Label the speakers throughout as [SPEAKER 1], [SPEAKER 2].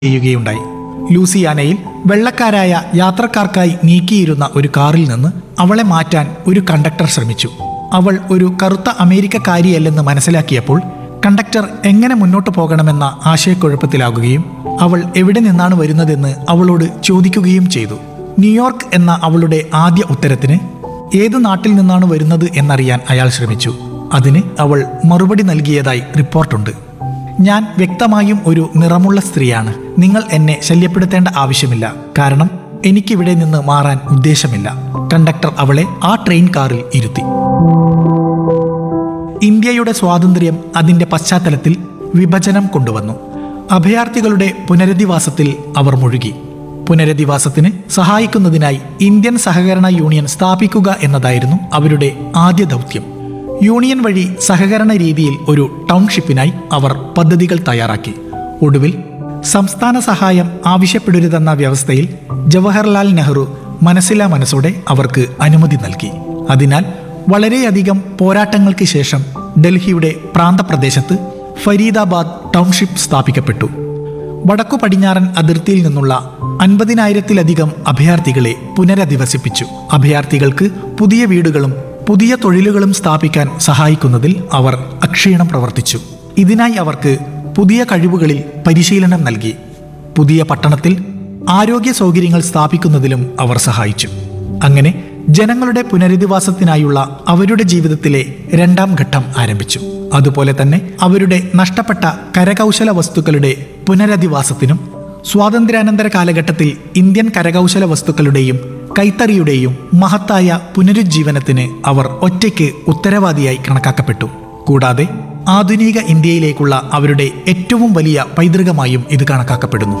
[SPEAKER 1] ചെയ്യുകയുണ്ടായി ലൂസിയാനയിൽ വെള്ളക്കാരായ യാത്രക്കാർക്കായി നീക്കിയിരുന്ന ഒരു കാറിൽ നിന്ന് അവളെ മാറ്റാൻ ഒരു കണ്ടക്ടർ ശ്രമിച്ചു അവൾ ഒരു കറുത്ത അമേരിക്കക്കാരിയല്ലെന്ന് മനസ്സിലാക്കിയപ്പോൾ കണ്ടക്ടർ എങ്ങനെ മുന്നോട്ട് പോകണമെന്ന ആശയക്കുഴപ്പത്തിലാകുകയും അവൾ എവിടെ നിന്നാണ് വരുന്നതെന്ന് അവളോട് ചോദിക്കുകയും ചെയ്തു ന്യൂയോർക്ക് എന്ന അവളുടെ ആദ്യ ഉത്തരത്തിന് ഏത് നാട്ടിൽ നിന്നാണ് വരുന്നത് എന്നറിയാൻ അയാൾ ശ്രമിച്ചു അതിന് അവൾ മറുപടി നൽകിയതായി റിപ്പോർട്ടുണ്ട് ഞാൻ വ്യക്തമായും ഒരു നിറമുള്ള സ്ത്രീയാണ് നിങ്ങൾ എന്നെ ശല്യപ്പെടുത്തേണ്ട ആവശ്യമില്ല കാരണം എനിക്കിവിടെ നിന്ന് മാറാൻ ഉദ്ദേശമില്ല കണ്ടക്ടർ അവളെ ആ ട്രെയിൻ കാറിൽ ഇരുത്തി ഇന്ത്യയുടെ സ്വാതന്ത്ര്യം അതിന്റെ പശ്ചാത്തലത്തിൽ വിഭജനം കൊണ്ടുവന്നു അഭയാർത്ഥികളുടെ പുനരധിവാസത്തിൽ അവർ മുഴുകി പുനരധിവാസത്തിന് സഹായിക്കുന്നതിനായി ഇന്ത്യൻ സഹകരണ യൂണിയൻ സ്ഥാപിക്കുക എന്നതായിരുന്നു അവരുടെ ആദ്യ ദൗത്യം യൂണിയൻ വഴി സഹകരണ രീതിയിൽ ഒരു ടൗൺഷിപ്പിനായി അവർ പദ്ധതികൾ തയ്യാറാക്കി ഒടുവിൽ സംസ്ഥാന സഹായം ആവശ്യപ്പെടരുതെന്ന വ്യവസ്ഥയിൽ ജവഹർലാൽ നെഹ്റു മനസ്സിലാ മനസ്സോടെ അവർക്ക് അനുമതി നൽകി അതിനാൽ വളരെയധികം പോരാട്ടങ്ങൾക്ക് ശേഷം ഡൽഹിയുടെ പ്രാന്തപ്രദേശത്ത് ഫരീദാബാദ് ടൗൺഷിപ്പ് സ്ഥാപിക്കപ്പെട്ടു വടക്കു പടിഞ്ഞാറൻ അതിർത്തിയിൽ നിന്നുള്ള അൻപതിനായിരത്തിലധികം അഭയാർത്ഥികളെ പുനരധിവസിപ്പിച്ചു അഭയാർത്ഥികൾക്ക് പുതിയ വീടുകളും പുതിയ തൊഴിലുകളും സ്ഥാപിക്കാൻ സഹായിക്കുന്നതിൽ അവർ അക്ഷീണം പ്രവർത്തിച്ചു ഇതിനായി അവർക്ക് പുതിയ കഴിവുകളിൽ പരിശീലനം നൽകി പുതിയ പട്ടണത്തിൽ ആരോഗ്യ സൗകര്യങ്ങൾ സ്ഥാപിക്കുന്നതിലും അവർ സഹായിച്ചു അങ്ങനെ ജനങ്ങളുടെ പുനരധിവാസത്തിനായുള്ള അവരുടെ ജീവിതത്തിലെ രണ്ടാം ഘട്ടം ആരംഭിച്ചു അതുപോലെ തന്നെ അവരുടെ നഷ്ടപ്പെട്ട കരകൗശല വസ്തുക്കളുടെ പുനരധിവാസത്തിനും സ്വാതന്ത്ര്യാനന്തര കാലഘട്ടത്തിൽ ഇന്ത്യൻ കരകൗശല വസ്തുക്കളുടെയും കൈത്തറിയുടെയും മഹത്തായ പുനരുജ്ജീവനത്തിന് അവർ ഒറ്റയ്ക്ക് ഉത്തരവാദിയായി കണക്കാക്കപ്പെട്ടു കൂടാതെ ആധുനിക ഇന്ത്യയിലേക്കുള്ള അവരുടെ ഏറ്റവും വലിയ പൈതൃകമായും ഇത് കണക്കാക്കപ്പെടുന്നു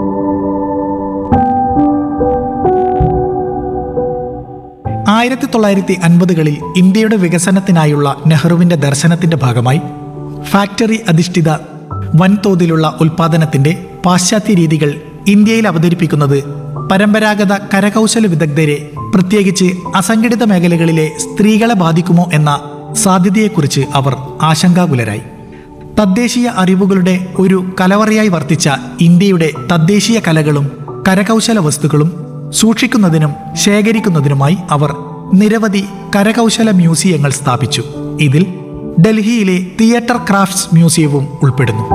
[SPEAKER 1] ആയിരത്തി തൊള്ളായിരത്തി അൻപതുകളിൽ ഇന്ത്യയുടെ വികസനത്തിനായുള്ള നെഹ്റുവിന്റെ ദർശനത്തിന്റെ ഭാഗമായി ഫാക്ടറി അധിഷ്ഠിത വൻതോതിലുള്ള ഉൽപാദനത്തിന്റെ പാശ്ചാത്യ രീതികൾ ഇന്ത്യയിൽ അവതരിപ്പിക്കുന്നത് പരമ്പരാഗത കരകൗശല വിദഗ്ധരെ പ്രത്യേകിച്ച് അസംഘടിത മേഖലകളിലെ സ്ത്രീകളെ ബാധിക്കുമോ എന്ന സാധ്യതയെക്കുറിച്ച് അവർ ആശങ്കാകുലരായി തദ്ദേശീയ അറിവുകളുടെ ഒരു കലവറയായി വർത്തിച്ച ഇന്ത്യയുടെ തദ്ദേശീയ കലകളും കരകൗശല വസ്തുക്കളും സൂക്ഷിക്കുന്നതിനും ശേഖരിക്കുന്നതിനുമായി അവർ നിരവധി കരകൗശല മ്യൂസിയങ്ങൾ സ്ഥാപിച്ചു ഇതിൽ ഡൽഹിയിലെ തിയേറ്റർ ക്രാഫ്റ്റ്സ് മ്യൂസിയവും ഉൾപ്പെടുന്നു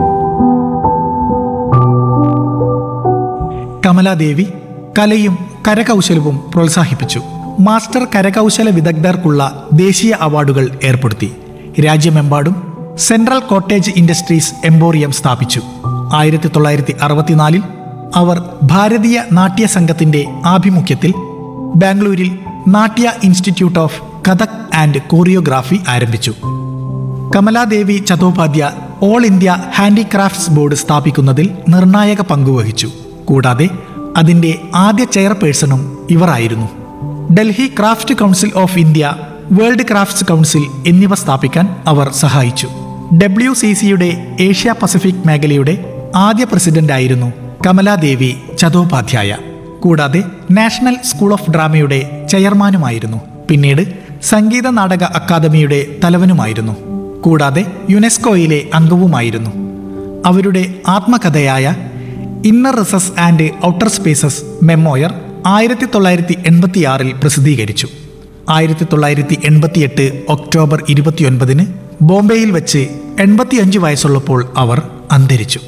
[SPEAKER 1] കമലാദേവി കലയും കരകൗശലവും പ്രോത്സാഹിപ്പിച്ചു മാസ്റ്റർ കരകൗശല വിദഗ്ധർക്കുള്ള ദേശീയ അവാർഡുകൾ ഏർപ്പെടുത്തി രാജ്യമെമ്പാടും സെൻട്രൽ കോട്ടേജ് ഇൻഡസ്ട്രീസ് എംബോറിയം സ്ഥാപിച്ചു ആയിരത്തി തൊള്ളായിരത്തി അറുപത്തിനാലിൽ അവർ ഭാരതീയ നാട്യ സംഘത്തിന്റെ ആഭിമുഖ്യത്തിൽ ബാംഗ്ലൂരിൽ Natya institute of Kathak and choreography ആരംഭിച്ചു Kamaladevi Chattopadhyay all India handicrafts board സ്ഥാപിക്കുന്നതിൽ നിർണായക പങ്കുവഹിച്ചു കൂടാതെ അതിന്റെ ആദ്യ ചെയർപേഴ്സണും ഇവരായിരുന്നു Delhi craft council of India world crafts council എന്നിവ സ്ഥാപിക്കാൻ അവർ സഹായിച്ചു ഡബ്ല്യു സി സിയുടെ ഏഷ്യ പസഫിക് മേഖലയുടെ ആദ്യ പ്രസിഡന്റായിരുന്നു കമലാദേവി ചതോപാധ്യായ കൂടാതെ നാഷണൽ സ്കൂൾ ഓഫ് ഡ്രാമയുടെ ചെയർമാനുമായിരുന്നു പിന്നീട് സംഗീത നാടക അക്കാദമിയുടെ തലവനുമായിരുന്നു കൂടാതെ യുനെസ്കോയിലെ അംഗവുമായിരുന്നു അവരുടെ ആത്മകഥയായ inner recesses and outer spaces memoir ആയിരത്തി തൊള്ളായിരത്തി എൺപത്തിയാറിൽ പ്രസിദ്ധീകരിച്ചു ആയിരത്തി തൊള്ളായിരത്തി എൺപത്തിയെട്ട് ഒക്ടോബർ ഇരുപത്തിയൊൻപതിന് ബോംബെയിൽ വെച്ച് എൺപത്തിയഞ്ച് വയസ്സുള്ളപ്പോൾ അവർ അന്തരിച്ചു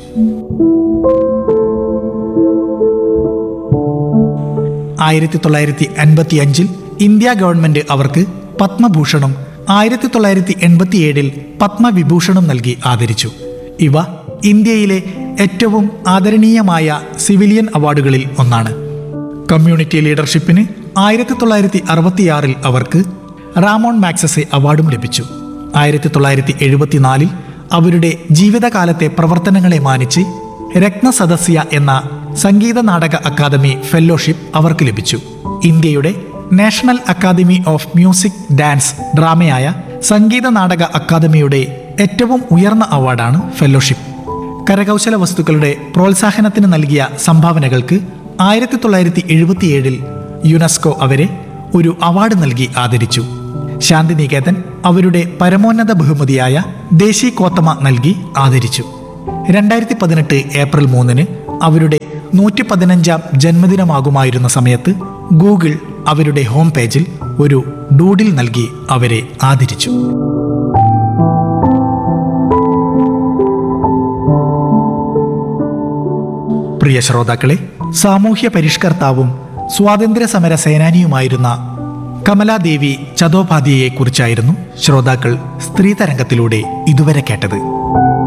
[SPEAKER 1] ആയിരത്തി തൊള്ളായിരത്തി അൻപത്തി അഞ്ചിൽ ഇന്ത്യ ഗവൺമെന്റ് അവർക്ക് പത്മഭൂഷണും ആയിരത്തി തൊള്ളായിരത്തി എൺപത്തിയേഴിൽ പത്മവിഭൂഷണും നൽകി ആദരിച്ചു ഇവ ഇന്ത്യയിലെ ഏറ്റവും ആദരണീയമായ സിവിലിയൻ അവാർഡുകളിൽ ഒന്നാണ് കമ്മ്യൂണിറ്റി ലീഡർഷിപ്പിന് ആയിരത്തി തൊള്ളായിരത്തി അറുപത്തിയാറിൽ അവർക്ക് റാമോൺ മാക്സസെ അവാർഡും ലഭിച്ചു ആയിരത്തി തൊള്ളായിരത്തി എഴുപത്തിനാലിൽ അവരുടെ ജീവിതകാലത്തെ പ്രവർത്തനങ്ങളെ മാനിച്ച് രത്നസദസ്യ എന്ന സംഗീത നാടക അക്കാദമി ഫെല്ലോഷിപ്പ് അവർക്ക് ലഭിച്ചു ഇന്ത്യയുടെ national academy of music dance ഡ്രാമയായ സംഗീത നാടക അക്കാദമിയുടെ ഏറ്റവും ഉയർന്ന അവാർഡാണ് ഫെല്ലോഷിപ്പ് കരകൗശല വസ്തുക്കളുടെ പ്രോത്സാഹനത്തിന് നൽകിയ സംഭാവനകൾക്ക് ആയിരത്തി തൊള്ളായിരത്തി എഴുപത്തിയേഴിൽ യുനെസ്കോ അവരെ ഒരു അവാർഡ് നൽകി ആദരിച്ചു ശാന്തിനികേതൻ അവരുടെ പരമോന്നത ബഹുമതിയായ ദേശീ കോത്തമ നൽകി ആദരിച്ചു രണ്ടായിരത്തി പതിനെട്ട് ഏപ്രിൽ മൂന്നിന് അവരുടെ നൂറ്റി പതിനഞ്ചാം ജന്മദിനമാകുമായിരുന്ന സമയത്ത് ഗൂഗിൾ അവരുടെ ഹോം പേജിൽ ഒരു ഡൂഡിൽ നൽകി അവരെ ആദരിച്ചു പ്രിയ ശ്രോതാക്കളെ സാമൂഹ്യ പരിഷ്കർത്താവും സ്വാതന്ത്ര്യ സമര സേനാനിയുമായിരുന്ന കമലാദേവി ചതോപാധ്യയെക്കുറിച്ചായിരുന്നു ശ്രോതാക്കൾ സ്ത്രീതരംഗത്തിലൂടെ ഇതുവരെ കേട്ടത്